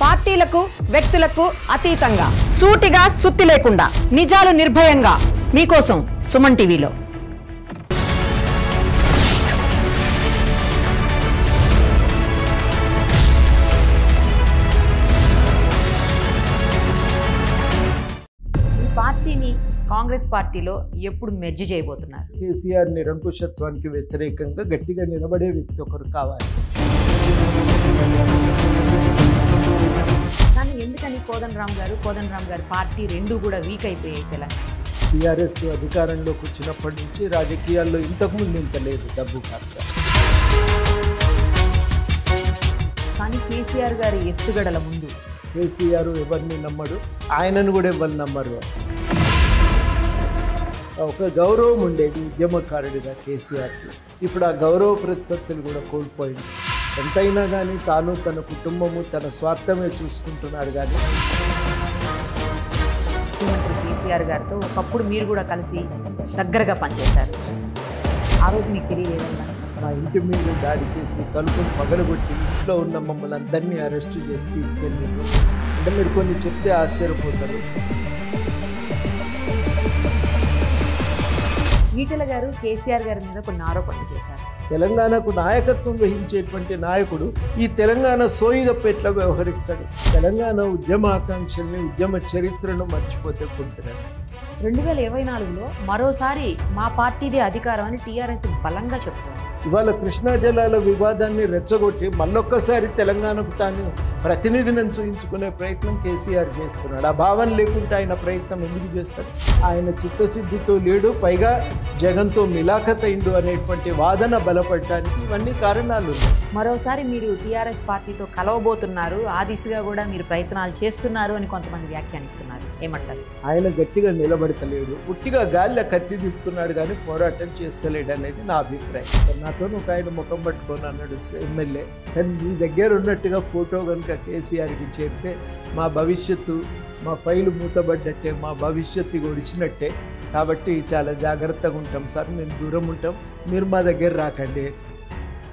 పార్టీలకు వ్యక్తులకు అతీతంగా సూటిగా సుత్తి లేకుండా నిజాలు నిర్భయంగా మీకోసం సుమన్ టీవీలో ఈ పార్టీని కాంగ్రెస్ పార్టీలో ఎప్పుడు మెర్జ్ చేయబోతున్నారు కేసీఆర్ నిరంకుశత్వానికి వ్యతిరేకంగా గట్టిగా నిలబడే వ్యక్తి ఒకరు కావాలి కానీ ఎందుకని కోదన్ రామ్ గారు కోదన్ రామ్ గారు పార్టీ రెండు కూడా వీక్ అయిపోయాయి తెలంగాణ టీఆర్ఎస్ అధికారంలోకి వచ్చినప్పటి నుంచి రాజకీయాల్లో ఇంతకుముందు ఇంత లేదు డబ్బు కాక కానీ కేసీఆర్ గారి ఎత్తుగడల ముందు కేసీఆర్ ఎవరిని నమ్మడు ఆయనను కూడా ఎవరు నమ్మరు ఒక గౌరవం ఉండేది ఉద్యమకారుడిగా కేసీఆర్కి ఇప్పుడు ఆ గౌరవ ప్రతిపత్తులు కూడా కోల్పోయింది ఎంతైనా కానీ తాను తన కుటుంబము తన స్వార్థమే చూసుకుంటున్నాడు కానీ ముఖ్యమంత్రి కేసీఆర్ గారితో ఒకప్పుడు మీరు కూడా కలిసి దగ్గరగా పనిచేశారు ఆ రోజు మీకు తెలియలేదా మా ఇంటి మీద దాడి చేసి తలుపులు పగలగొట్టి ఇంట్లో ఉన్న మమ్మల్ని అందరినీ అరెస్ట్ చేసి తీసుకెళ్ళిండ్రు అంటే మీరు కొన్ని చెప్తే ఆశ్చర్యపోతారు ఈటెల గారు కేసీఆర్ గారి మీద కొన్ని ఆరోపణలు చేశారు తెలంగాణకు నాయకత్వం వహించేటువంటి నాయకుడు ఈ తెలంగాణ సోయిదప్పు ఎట్లా వ్యవహరిస్తాడు తెలంగాణ ఉద్యమ ఆకాంక్షల్ని ఉద్యమ చరిత్రను మర్చిపోతే కుడుతున్నారు రెండు వేల ఇరవై నాలుగులో మరోసారి మా పార్టీదే అధికారం అని టీఆర్ఎస్ బలంగా చెప్తోంది ఇవాళ కృష్ణా జలాల వివాదాన్ని రెచ్చగొట్టి మళ్ళొక్కసారి తెలంగాణకు తాను ప్రతినిధిని చూయించుకునే ప్రయత్నం కేసీఆర్ చేస్తున్నాడు ఆ భావన లేకుంటే ఆయన ప్రయత్నం ఎందుకు చేస్తాడు ఆయన చిత్తశుద్ధితో లేడు పైగా జగన్తో మిలాఖత్ అయిండు అనేటువంటి వాదన బలపడటానికి ఇవన్నీ కారణాలు ఉన్నాయి మరోసారి మీరు టీఆర్ఎస్ పార్టీతో కలవబోతున్నారు ఆ దిశగా కూడా మీరు ప్రయత్నాలు చేస్తున్నారు అని కొంతమంది వ్యాఖ్యానిస్తున్నారు ఏమంటారు ఆయన గట్టిగా నిలబడతలేడు పుట్టిగా గాలిలో కత్తి దిప్పుతున్నాడు కానీ పోరాటం చేస్తలేడు అనేది నా అభిప్రాయం నాతో ఒక ఆయన ముఖం పట్టుకొని అన్నాడు ఎమ్మెల్యే కానీ మీ దగ్గర ఉన్నట్టుగా ఫోటో కనుక కేసీఆర్కి చేరితే మా భవిష్యత్తు మా ఫైలు మూతబడ్డట్టే మా భవిష్యత్తు ఒడిచినట్టే కాబట్టి చాలా జాగ్రత్తగా ఉంటాం సార్ మేము దూరం ఉంటాం మీరు మా దగ్గర రాకండి